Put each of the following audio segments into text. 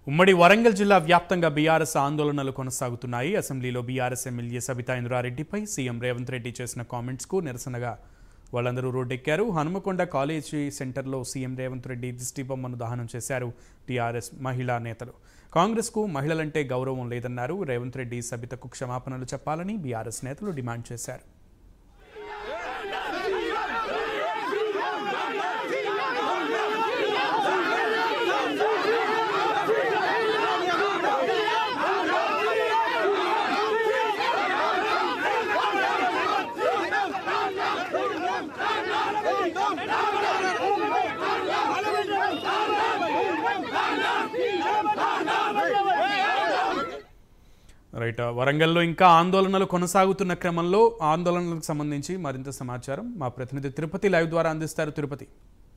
ఉమ్మడి వరంగల్ జిల్లా వ్యాప్తంగా బీఆర్ఎస్ ఆందోళనలు కొనసాగుతున్నాయి అసెంబ్లీలో బీఆర్ఎస్ ఎమ్మెల్యే సబితా ఇంద్రారెడ్డిపై సీఎం రేవంత్ రెడ్డి చేసిన కామెంట్స్కు నిరసనగా వాళ్ళందరూ రోడ్డెక్కారు హనుమకొండ కాలేజీ సెంటర్లో సీఎం రేవంత్ రెడ్డి దిష్టిబొమ్మను దహనం చేశారు టీఆర్ఎస్ మహిళా నేతలు కాంగ్రెస్కు మహిళలంటే గౌరవం లేదన్నారు రేవంత్ రెడ్డి సబితకు క్షమాపణలు చెప్పాలని బీఆర్ఎస్ నేతలు డిమాండ్ చేశారు రైట్ వరంగల్లో ఇంకా ఆందోళనలు కొనసాగుతున్న క్రమంలో ఆందోళనలకు సంబంధించి మరింత సమాచారం మా ప్రతినిధి తిరుపతి లైవ్ ద్వారా అందిస్తారు తిరుపతి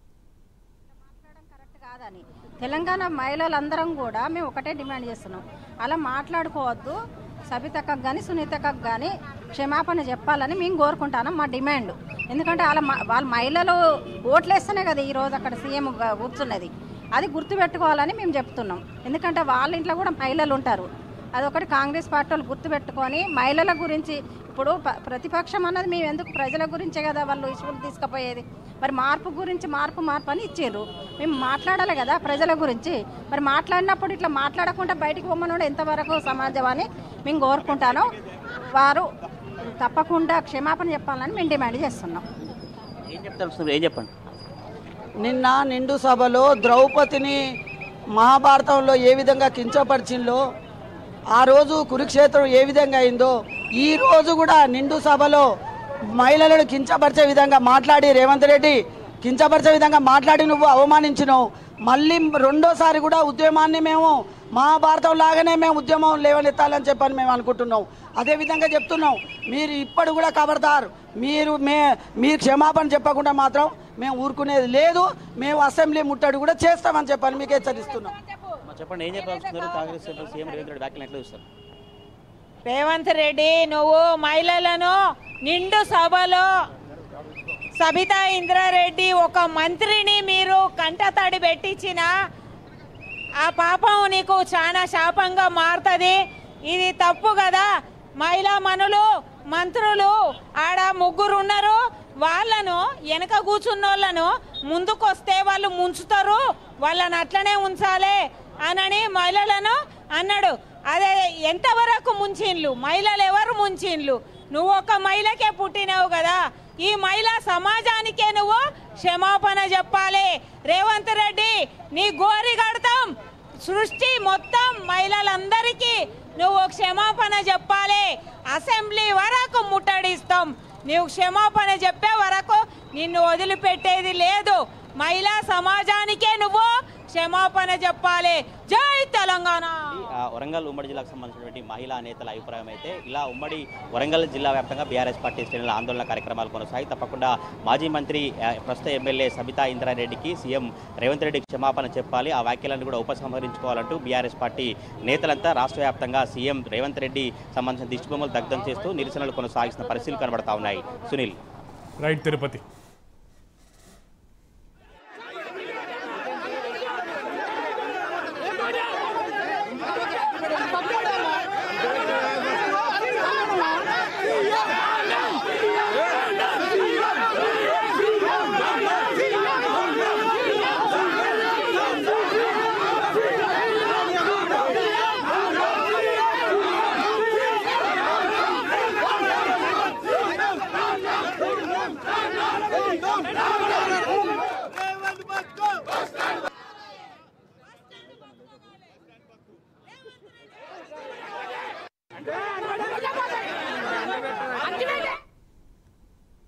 మాట్లాడడం కరెక్ట్ కాదని తెలంగాణ మహిళలందరం కూడా మేము ఒకటే డిమాండ్ చేస్తున్నాం అలా మాట్లాడుకోవద్దు సబితక్కకు కానీ సునీతక్కకు కానీ క్షమాపణ చెప్పాలని మేము కోరుకుంటాను మా డిమాండ్ ఎందుకంటే వాళ్ళ మ- వాళ్ళ మహిళలు ఓట్లేస్తేనే కదా ఈరోజు అక్కడ సీఎం గా కూర్చున్నది అది గుర్తుపెట్టుకోవాలని మేము చెప్తున్నాం ఎందుకంటే వాళ్ళ ఇంట్లో కూడా మహిళలు ఉంటారు అదొకటి కాంగ్రెస్ పార్టీ వాళ్ళు గుర్తుపెట్టుకొని మహిళల గురించి ఇప్పుడు ప- ప్రతిపక్షం అన్నది మేము ఎందుకు ప్రజల గురించే కదా వాళ్ళు ఇష్యూలు తీసుకుపోయేది మరి మార్పు గురించి మార్పు మార్పు అని ఇచ్చారు మేము మాట్లాడాలి కదా ప్రజల గురించి మరి మాట్లాడినప్పుడు ఇట్లా మాట్లాడకుండా బయటికి పొమ్మనోడు ఎంతవరకు సమాజం అని మేము కోరుకుంటాను వారు తప్పకుండా క్షమాపణ చెప్పాలని మేము డిమాండ్ చేస్తున్నాం ఏం చెప్తారు సార్ ఏం చెప్పండి నిన్న నిండు సభలో ద్రౌపదిని మహాభారతంలో ఏ విధంగా కించపరిచిందో ఆ రోజు కురుక్షేత్రం ఏ విధంగా అయిందో ఈ రోజు కూడా నిండు సభలో మహిళలను కించపరిచే విధంగా మాట్లాడి రేవంత్ రెడ్డి కించపరిచే విధంగా మాట్లాడి నువ్వు అవమానించినావు మళ్ళీ రెండోసారి కూడా ఉద్యమాన్ని మేము మహాభారతం లాగానే మేము ఉద్యమం లేవనెత్తాలని చెప్పని మేము అనుకుంటున్నాం అదే విధంగా చెప్తున్నాం మీరు ఇప్పుడు కూడా కబడతారు మీరు మే మీరు క్షమాపణ చెప్పకుండా మాత్రం మేము ఊరుకునేది లేదు మేము అసెంబ్లీ ముట్టడి కూడా చేస్తామని చెప్పని మీకు హెచ్చరిస్తున్నాం మరి చెప్పండి ఏం చెప్పాల్సింది కాంగ్రెస్ ఎంపీ సీఎం రేవంత్ రెడ్డి వ్యాఖ్యలు ఎట్లా చూస్తారు రేవంత్ రెడ్డి నువ్వు మహిళలను నిండు సభలో సబితా ఇంద్రారెడ్డి ఒక మంత్రిని మీరు కంటతడి పెట్టించిన ఆ పాపం నీకు చాలా శాపంగా మారుతుంది ఇది తప్పు కదా మహిళా మనులు మంత్రులు ఆడ ముగ్గురు ఉన్నారు వాళ్ళను వెనక కూర్చున్న వాళ్ళను ముందుకొస్తే వాళ్ళు ముంచుతారు వాళ్ళని అట్లనే ఉంచాలి అనని మహిళలను అన్నాడు అదే ఎంతవరకు ముంచిండ్లు మహిళలు ఎవరు ముంచిండ్లు నువ్వు ఒక మహిళకే పుట్టినావు కదా ఈ మహిళా సమాజానికే నువ్వు క్షమాపణ చెప్పాలి రేవంత్ రెడ్డి నీ గోరి కడతాం సృష్టి మొత్తం మహిళలందరికీ నువ్వు క్షమాపణ చెప్పాలి అసెంబ్లీ వరకు ముట్టడిస్తాం నువ్వు క్షమాపణ చెప్పే వరకు నిన్ను వదిలిపెట్టేది లేదు మహిళా సమాజానికే నువ్వు క్షమాపణ చెప్పాలి జై తెలంగాణ ఆ వరంగల్ ఉమ్మడి జిల్లాకు సంబంధించినటువంటి మహిళా నేతల అభిప్రాయం అయితే ఇలా ఉమ్మడి వరంగల్ జిల్లా వ్యాప్తంగా బీఆర్ఎస్ పార్టీ శ్రేణుల ఆందోళన కార్యక్రమాలు కొనసాగి తప్పకుండా మాజీ మంత్రి ఆ, ప్రస్తుత ఎమ్మెల్యే సబితా ఇంద్రారెడ్డికి సీఎం రేవంత్ రెడ్డి క్షమాపణ చెప్పాలి ఆ వ్యాఖ్యలను కూడా ఉపసంహరించుకోవాలంటూ బీఆర్ఎస్ పార్టీ నేతలంతా రాష్ట్ర వ్యాప్తంగా సీఎం రేవంత్ రెడ్డి సంబంధించిన దిష్టిబొమ్మలు దగ్ధం చేస్తూ నిరసనలు కొనసాగిస్తున్న పరిస్థితులు కనబడతా ఉన్నాయి సునీల్ రైట్ తిరుపతి